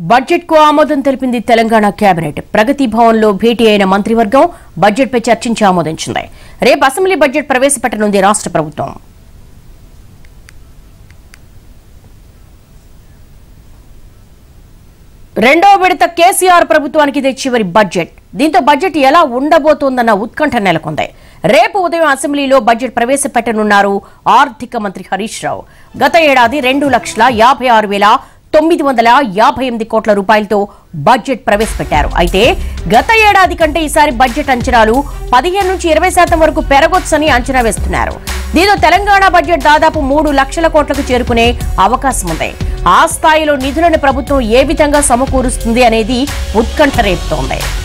budget కు ఆమోదం తెలిపింది తెలంగాణ కేబినెట్ ప్రగతి భవన్ లో భేటీ అయిన మంత్రివర్గం బడ్జెట్ పై చర్చించి ఆమోదించింది రేపు అసెంబ్లీ బడ్జెట్ ప్రవేశపెట్టనుంది రాష్ట్ర ప్రభుత్వం రెండో విడత కేసీఆర్ ప్రభుత్వానికి ఇది చివరి బడ్జెట్ దీంతో బడ్జెట్ ఎలా ఉండబోతోందన్న ఉత్కంఠ నెలకొంది రేపు ఉదయం అసెంబ్లీలో బడ్జెట్ ప్రవేశపెట్టనున్నారు ఆర్థిక మంత్రి హరీష్ రావు గత ఏడాది రెండు లక్షల యాభై ఆరు వేల తొమ్మిది వందల యాభై ఎనిమిది కోట్ల రూపాయలతో బడ్జెట్ ప్రవేశపెట్టారు అయితే గత ఏడాది కంటే ఈసారి బడ్జెట్ అంచనాలు పదిహేను నుంచి ఇరవై శాతం వరకు పెరగొచ్చని అంచనా వేస్తున్నారు దీంతో తెలంగాణ బడ్జెట్ దాదాపు మూడు లక్షల కోట్లకు చేరుకునే అవకాశం ఉంది ఆ స్థాయిలో నిధులను ప్రభుత్వం ఏ విధంగా సమకూరుస్తుంది అనేది ఉత్కంఠ రేపుతోంది